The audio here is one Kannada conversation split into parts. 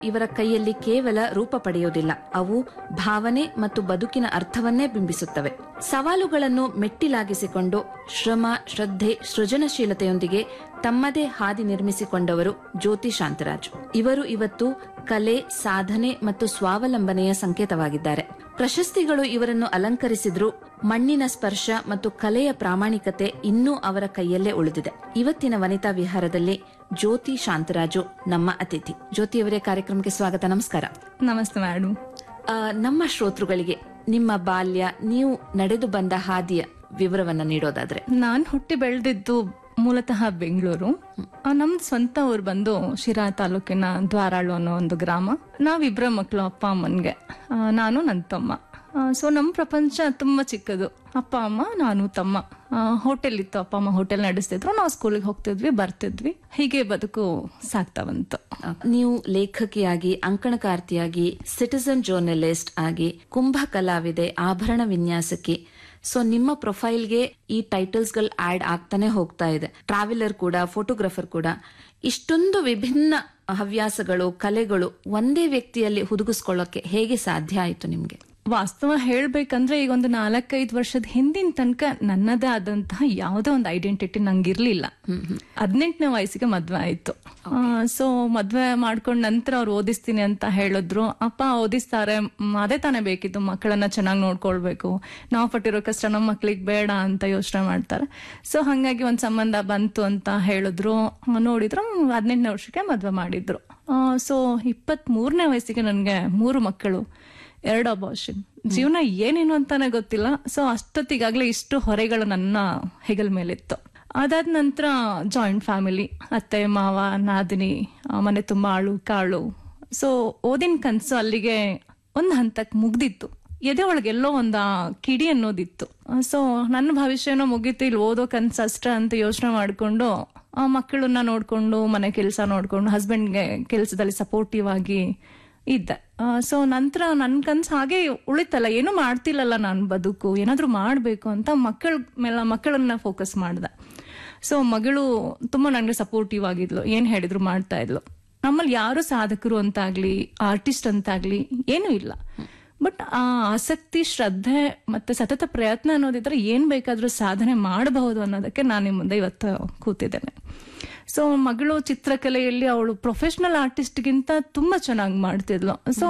ಇವರ ಕೈಯಲ್ಲಿ ಕೇವಲ ರೂಪ ಪಡೆಯುವುದಿಲ್ಲ ಅವು ಭಾವನೆ ಮತ್ತು ಬದುಕಿನ ಅರ್ಥವನ್ನೇ ಬಿಂಬಿಸುತ್ತವೆ ಸವಾಲುಗಳನ್ನು ಮೆಟ್ಟಿಲಾಗಿಸಿಕೊಂಡು ಶ್ರಮ ಶ್ರದ್ಧೆ ಸೃಜನಶೀಲತೆಯೊಂದಿಗೆ ತಮ್ಮದೇ ಹಾದಿ ನಿರ್ಮಿಸಿಕೊಂಡವರು ಜ್ಯೋತಿ ಶಾಂತರಾಜು ಇವರು ಇವತ್ತು ಕಲೆ ಸಾಧನೆ ಮತ್ತು ಸ್ವಾವಲಂಬನೆಯ ಸಂಕೇತವಾಗಿದ್ದಾರೆ ಪ್ರಶಸ್ತಿಗಳು ಇವರನ್ನು ಅಲಂಕರಿಸಿದ್ರು ಮಣ್ಣಿನ ಸ್ಪರ್ಶ ಮತ್ತು ಕಲೆಯ ಪ್ರಾಮಾಣಿಕತೆ ಇನ್ನೂ ಅವರ ಕೈಯಲ್ಲೇ ಉಳಿದಿದೆ ಇವತ್ತಿನ ವನಿತಾ ವಿಹಾರದಲ್ಲಿ ಜ್ಯೋತಿ ಶಾಂತರಾಜು ನಮ್ಮ ಅತಿಥಿ ಜ್ಯೋತಿಯವರೇ ಕಾರ್ಯಕ್ರಮಕ್ಕೆ ಸ್ವಾಗತ ನಮಸ್ಕಾರ ನಮಸ್ತೆ ಮೇಡಮ್ ಆ, ನಮ್ಮ ಶ್ರೋತೃಗಳಿಗೆ ನಿಮ್ಮ ಬಾಲ್ಯ ನೀವು ನಡೆದು ಬಂದ ಹಾದಿಯ ವಿವರವನ್ನ ನೀಡೋದಾದ್ರೆ ನಾನ್ ಹುಟ್ಟಿ ಬೆಳೆದಿದ್ದು ಮೂಲತಃ ಬೆಂಗಳೂರು ನಮ್ದು ಸ್ವಂತ ಊರು ಬಂದು ಶಿರಾ ತಾಲೂಕಿನ ದ್ವಾರಾಳು ಅನ್ನೋ ಒಂದು ಗ್ರಾಮ ನಾವಿಬ್ರ ಮಕ್ಕಳು ಅಪ್ಪ ಅಮ್ಮನ್ಗೆ ಆ, ನಾನು ನನ್ನ ತಮ್ಮ ಸೊ ನಮ್ಮ ಪ್ರಪಂಚ ತುಂಬಾ ಚಿಕ್ಕದು ಅಪ್ಪ ಅಮ್ಮ ನಾನು ತಮ್ಮ ಹೋಟೆಲ್ ಇತ್ತು ಅಪ್ಪ ಅಮ್ಮ ಹೋಟೆಲ್ ನಡೆಸ್ತಿದ್ರು ನಾವು ಸ್ಕೂಲಿಗೆ ಹೋಗ್ತಿದ್ವಿ ಬರ್ತಿದ್ವಿ ಹೀಗೆ ಬದುಕು ಸಾಗ್ತಾ ಬಂತು ನೀವು ಲೇಖಕಿಯಾಗಿ ಅಂಕಣಕಾರ್ತಿಯಾಗಿ ಸಿಟಿಸನ್ ಜರ್ನಲಿಸ್ಟ್ ಆಗಿ ಕುಂಭ ಕಲಾವಿದೆ ಆಭರಣ ವಿನ್ಯಾಸಕಿ ಸೊ ನಿಮ್ಮ ಪ್ರೊಫೈಲ್ಗೆ ಈ ಟೈಟಲ್ಸ್ ಗಳು ಆಡ್ ಆಗ್ತಾನೆ ಹೋಗ್ತಾ ಇದೆ ಟ್ರಾವೆಲರ್ ಕೂಡ ಫೋಟೋಗ್ರಫರ್ ಕೂಡ ಇಷ್ಟೊಂದು ವಿಭಿನ್ನ ಹವ್ಯಾಸಗಳು ಕಲೆಗಳು ಒಂದೇ ವ್ಯಕ್ತಿಯಲ್ಲಿ ಹುದುಗಿಸ್ಕೊಳ್ಳೋಕೆ ಹೇಗೆ ಸಾಧ್ಯ ಆಯ್ತು ನಿಮ್ಗೆ ವಾಸ್ತವ ಹೇಳ್ಬೇಕಂದ್ರೆ ಈಗ ಒಂದು ನಾಲ್ಕೈದು ವರ್ಷದ ಹಿಂದಿನ ತನಕ ನನ್ನದೇ ಆದಂತಹ ಯಾವುದೇ ಒಂದು ಐಡೆಂಟಿಟಿ ನಂಗಿರ್ಲಿಲ್ಲ ಹದಿನೆಂಟನೇ ವಯಸ್ಸಿಗೆ ಮದ್ವೆ ಆಯ್ತು ಸೊ ಮದ್ವೆ ಮಾಡ್ಕೊಂಡ್ ನಂತರ ಅವ್ರು ಓದಿಸ್ತೀನಿ ಅಂತ ಹೇಳಿದ್ರು ಅಪ್ಪ ಓದಿಸ್ತಾರೆ ಮ್, ಅದೇ ತಾನೇ ಬೇಕಿತ್ತು ಮಕ್ಕಳನ್ನ ಚೆನ್ನಾಗಿ ನೋಡ್ಕೊಳ್ಬೇಕು ನಾವು ಪಟ್ಟಿರೋ ಕಷ್ಟ ನಮ್ಮ ಮಕ್ಳಿಗೆ ಬೇಡ ಅಂತ ಯೋಚನೆ ಮಾಡ್ತಾರೆ ಸೊ ಹಂಗಾಗಿ ಒಂದ್ ಸಂಬಂಧ ಬಂತು ಅಂತ ಹೇಳಿದ್ರು ಆ, ನೋಡಿದ್ರು ಹದಿನೆಂಟನೇ ವರ್ಷಕ್ಕೆ ಮದ್ವೆ ಮಾಡಿದ್ರು ಸೊ ಇಪ್ಪತ್ತ್ ಮೂರನೇ ವಯಸ್ಸಿಗೆ ನನ್ಗೆ ಮೂರು ಮಕ್ಕಳು ಎರಡು ಅಬಾರ್ಷನ್ ಜೀವನ ಏನೇನು ಅಂತಾನೆ ಗೊತ್ತಿಲ್ಲ ಸೊ ಅಷ್ಟೊತ್ತಿಗಾಗ್ಲೇ ಇಷ್ಟು ಹೊರೆಗಳು ನನ್ನ ಹೆಗಲ ಮೇಲಿತ್ತು ಅದಾದ ನಂತರ ಜಾಯಿಂಟ್ ಫ್ಯಾಮಿಲಿ ಅತ್ತೆ ಮಾವ ನಾದಿನಿ ಆ, ಮನೆ ತುಂಬಾ ಆಳು ಕಾಳು ಸೊ ಓದಿನ ಕನ್ಸು ಅಲ್ಲಿಗೆ ಒಂದ್ ಹಂತಕ್ಕೆ ಮುಗ್ದಿತ್ತು ಎದೆ ಒಳಗೆ ಎಲ್ಲೋ ಒಂದ್ ಆ ಕಿಡಿ ಅನ್ನೋದಿತ್ತು ಸೊ ನನ್ನ ಭವಿಷ್ಯನೋ ಮುಗೀತು ಇಲ್ಲಿ ಓದೋ ಕನ್ಸು ಅಷ್ಟ ಅಂತ ಯೋಚನೆ ಮಾಡ್ಕೊಂಡು ಆ ಮಕ್ಕಳನ್ನ ನೋಡ್ಕೊಂಡು ಮನೆ ಕೆಲಸ ನೋಡ್ಕೊಂಡು ಹಸ್ಬೆಂಡ್ಗೆ ಕೆಲಸದಲ್ಲಿ ಸಪೋರ್ಟಿವ್ ಆಗಿ ಇದ್ದೆ ಸೊ ನಂತರ ನನ್ ಕನ್ಸ್ ಹಾಗೆ ಉಳಿತಲ್ಲ ಏನು ಮಾಡ್ತಿಲ್ಲಲ್ಲ ನಾನು ಬದುಕು ಏನಾದ್ರೂ ಮಾಡ್ಬೇಕು ಅಂತ ಮಕ್ಕಳ ಮೇಲೆ ಮಕ್ಕಳನ್ನ ಫೋಕಸ್ ಮಾಡ್ದೆ ಸೊ ಮಗಳು ತುಂಬಾ ನನಗೆ ಸಪೋರ್ಟಿವ್ ಆಗಿದ್ಲು ಏನ್ ಹೇಳಿದ್ರು ಮಾಡ್ತಾ ಇದ್ಲು ನಮ್ಮಲ್ಲಿ ಯಾರು ಸಾಧಕರು ಅಂತಾಗ್ಲಿ ಆರ್ಟಿಸ್ಟ್ ಅಂತಾಗ್ಲಿ ಏನೂ ಇಲ್ಲ ಬಟ್ ಆ ಆಸಕ್ತಿ ಶ್ರದ್ಧೆ ಮತ್ತೆ ಸತತ ಪ್ರಯತ್ನ ಅನ್ನೋದಿದ್ರೆ ಏನ್ ಬೇಕಾದ್ರೂ ಸಾಧನೆ ಮಾಡಬಹುದು ಅನ್ನೋದಕ್ಕೆ ನಾನು ನಿಮ್ಮ ಮುಂದೆ ಇವತ್ತು ಕೂತಿದ್ದೇನೆ ಸೊ ಮಗಳು ಚಿತ್ರಕಲೆಯಲ್ಲಿ ಅವಳು ಪ್ರೊಫೆಷನಲ್ ಆರ್ಟಿಸ್ಟ್ಗಿಂತ ತುಂಬಾ ಚೆನ್ನಾಗಿ ಮಾಡ್ತಿದ್ಲು ಸೊ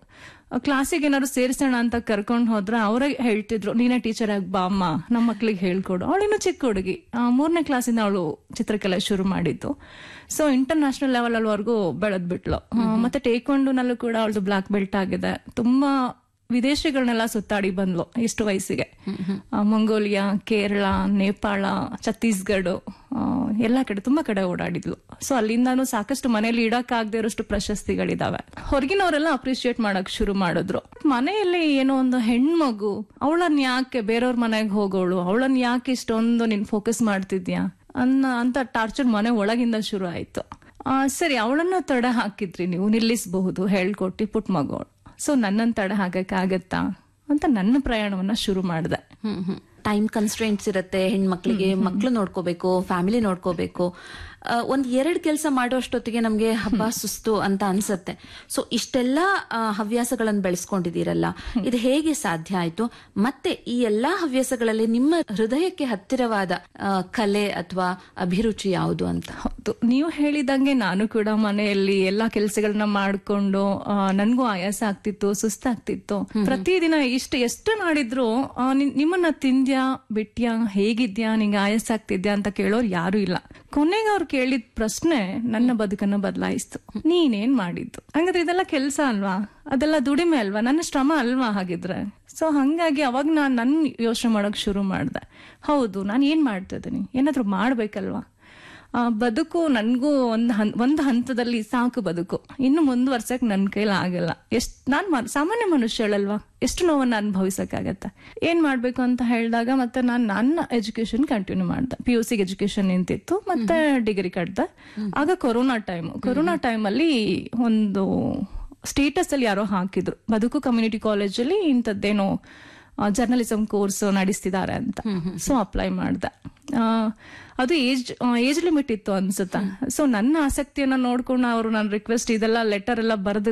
ಕ್ಲಾಸಿಗೆ ಏನಾದ್ರು ಸೇರಿಸೋಣ ಅಂತ ಕರ್ಕೊಂಡು ಹೋದ್ರೆ ಅವರೇ ಹೇಳ್ತಿದ್ರು ನೀನೇ ಟೀಚರ್ ಆಗಿ ಬಾ ಅಮ್ಮ ನಮ್ಮ ಮಕ್ಳಿಗೆ ಹೇಳ್ಕೊಡು ಅವಳಿನ್ನು ಚಿಕ್ಕ ಹುಡುಗಿ ಮೂರನೇ ಕ್ಲಾಸಿಂದ ಅವಳು ಚಿತ್ರಕಲೆ ಶುರು ಮಾಡಿದ್ದು ಸೊ ಇಂಟರ್ನ್ಯಾಷನಲ್ ಲೆವೆಲ್ ಅಲ್ಲಿವರೆಗೂ ಬೆಳೆದ್ ಬಿಟ್ಲು ಆ, ಮತ್ತೆ ಟೇಕ್ವಾಂಡೋನಲ್ಲೂ ಕೂಡ ಅವಳದು ಬ್ಲಾಕ್ ಬೆಲ್ಟ್ ಆಗಿದೆ ತುಂಬಾ ವಿದೇಶಗಳನ್ನೆಲ್ಲ ಸುತ್ತಾಡಿ ಬಂದ್ಲು ಇಷ್ಟು ವಯಸ್ಸಿಗೆ ಆ, ಮಂಗೋಲಿಯಾ ಕೇರಳ ನೇಪಾಳ ಛತ್ತೀಸ್ಗಢ ಆ, ಎಲ್ಲಾ ಕಡೆ ತುಂಬಾ ಕಡೆ ಓಡಾಡಿದ್ಲು ಸೊ ಅಲ್ಲಿಂದಾನು ಸಾಕಷ್ಟು ಮನೆಯಲ್ಲಿ ಇಡಕ್ಕಾಗದೇ ಇರೋಷ್ಟು ಪ್ರಶಸ್ತಿಗಳಿದಾವೆ ಹೊರಗಿನವರೆಲ್ಲ ಅಪ್ರಿಶಿಯೇಟ್ ಮಾಡಕ್ ಶುರು ಮಾಡಿದ್ರು ಮನೆಯಲ್ಲಿ ಏನೋ ಒಂದು ಹೆಣ್ಮಗು ಅವಳನ್ನ ಯಾಕೆ ಬೇರೆಯವ್ರ ಮನೆಗೆ ಹೋಗೋಳು ಅವಳನ್ನ ಯಾಕೆ ಇಷ್ಟೊಂದು ನೀನ್ ಫೋಕಸ್ ಮಾಡ್ತಿದ್ಯಾ ಅನ್ನ ಅಂತ ಟಾರ್ಚರ್ ಮನೆ ಒಳಗಿಂದ ಶುರು ಆಯ್ತು ಆ, ಸರಿ ಅವಳನ್ನ ತಡೆ ಹಾಕಿದ್ರಿ ನೀವು ನಿಲ್ಲಿಸಬಹುದು ಹೇಳ್ಕೊಟ್ಟಿ ಪುಟ್ ಮಗೋಳು ಸೊ ನನ್ನನ್ನು ತಡೆ ಹಾಕಕ್ಕಾಗತ್ತಾ ಅಂತ ನನ್ನ ಪ್ರಯಾಣವನ್ನ ಶುರು ಮಾಡಿದೆ ಟೈಮ್ ಕನ್ಸ್ಟ್ರೆಂಟ್ಸ್ ಇರುತ್ತೆ ಹೆಣ್ಮಕ್ಳಿಗೆ ಮಕ್ಳು ನೋಡ್ಕೋಬೇಕು ಫ್ಯಾಮಿಲಿ ನೋಡ್ಕೋಬೇಕು ಆ, ಒಂದ್ ಎರಡ್ ಕೆಲಸ ಮಾಡೋಷ್ಟೊತ್ತಿಗೆ ನಮ್ಗೆ ಹಬ್ಬ ಸುಸ್ತು ಅಂತ ಅನ್ಸತ್ತೆ ಸೊ ಇಷ್ಟೆಲ್ಲ ಆ, ಹವ್ಯಾಸಗಳನ್ನ ಬೆಳೆಸ್ಕೊಂಡಿದ್ದೀರಲ್ಲ ಇದು ಹೇಗೆ ಸಾಧ್ಯ ಆಯ್ತು ಮತ್ತೆ ಈ ಎಲ್ಲಾ ಹವ್ಯಾಸಗಳಲ್ಲಿ ನಿಮ್ಮ ಹೃದಯಕ್ಕೆ ಹತ್ತಿರವಾದ ಆ, ಕಲೆ ಅಥವಾ ಅಭಿರುಚಿ ಯಾವುದು ಅಂತ ಹೌದು ನೀವು ಹೇಳಿದಂಗೆ ನಾನು ಕೂಡ ಮನೆಯಲ್ಲಿ ಎಲ್ಲಾ ಕೆಲಸಗಳನ್ನ ಮಾಡ್ಕೊಂಡು ಆ, ನನ್ಗೂ ಆಯಾಸ ಆಗ್ತಿತ್ತು ಸುಸ್ತಾಗ್ತಿತ್ತು ಪ್ರತಿದಿನ ಇಷ್ಟು ಎಷ್ಟು ಮಾಡಿದ್ರು ಆ, ನಿನ್- ನಿಮ್ಮನ್ನ ತಿಂದ್ಯಾ ಬಿಟ್ಯಾ ಹೇಗಿದ್ಯಾ ನಿಂಗೆ ಆಯಾಸ ಆಗ್ತಿದ್ಯಾ ಅಂತ ಕೇಳೋರು ಯಾರು ಇಲ್ಲ ಕೊನೆಗೆ ಅವ್ರು ಕೇಳಿದ ಪ್ರಶ್ನೆ ನನ್ನ ಬದುಕನ್ನ ಬದಲಾಯಿಸ್ತು ನೀನೇನ್ ಮಾಡಿದ್ದು ಹಂಗಾದ್ರೆ ಇದೆಲ್ಲ ಕೆಲಸ ಅಲ್ವಾ ಅದೆಲ್ಲ ದುಡಿಮೆ ಅಲ್ವಾ ನನ್ನ ಶ್ರಮ ಅಲ್ವಾ ಹಾಗಿದ್ರೆ ಸೊ ಹಂಗಾಗಿ ಅವಾಗ ನಾನು ನನ್ನ ಯೋಚನೆ ಮಾಡೋಕ್ ಶುರು ಮಾಡ್ದೆ ಹೌದು ನಾನು ಏನ್ ಮಾಡ್ತಾ ಇದೀನಿ ಏನಾದ್ರೂ ಮಾಡ್ಬೇಕಲ್ವಾ ಆ, ಬದುಕು ನನ್ಗೂ ಒಂದ್ ಹನ್ ಒಂದ್ ಹಂತದಲ್ಲಿ ಸಾಕು ಬದುಕು ಇನ್ನು ಮುಂದುವರ್ಸಕ್ ನನ್ ಕೈಲಿ ಆಗಲ್ಲ ಎಷ್ಟ್ ನಾನ್ ಮ- ಸಾಮಾನ್ಯ ಮನುಷ್ಯಳಲ್ವಾ ಎಷ್ಟು ನೋವನ್ನ ಅನುಭವಿಸಕ್ಕಾಗತ್ತೆ ಏನ್ ಮಾಡ್ಬೇಕು ಅಂತ ಹೇಳಿದಾಗ ಮತ್ತೆ ನಾನ್ ನನ್ನ ಎಜುಕೇಶನ್ ಕಂಟಿನ್ಯೂ ಮಾಡ್ದೆ ಪಿ ಯು ಸಿ ಎಜುಕೇಶನ್ ನಿಂತಿತ್ತು ಮತ್ತೆ ಡಿಗ್ರಿ ಕಟ್ದೆ ಆಗ ಕೊರೋನಾ ಟೈಮ್ ಕೊರೋನಾ ಟೈಮ್ ಅಲ್ಲಿ ಒಂದು ಸ್ಟೇಟಸ್ ಅಲ್ಲಿ ಯಾರೋ ಹಾಕಿದ್ರು ಬದುಕು ಕಮ್ಯುನಿಟಿ ಕಾಲೇಜಲ್ಲಿ ಇಂಥದ್ದೇನೋ ಜರ್ನಲಿಸಂ ಕೋರ್ಸ್ ನಡೆಸ್ತಿದ್ದಾರೆ ಅಂತ ಸೊ ಅಪ್ಲೈ ಮಾಡ್ದೆ ಆ, ಅದು ಏಜ್ ಏಜ್ ಲಿಮಿಟ್ ಇತ್ತು ಅನ್ಸುತ್ತಾ ಸೊ ನನ್ನ ಆಸಕ್ತಿಯನ್ನ ನೋಡ್ಕೊಂಡು ಅವರು ನನ್ನ ರಿಕ್ವೆಸ್ಟ್ ಇದೆಲ್ಲ ಲೆಟರ್ ಎಲ್ಲ ಬರೆದು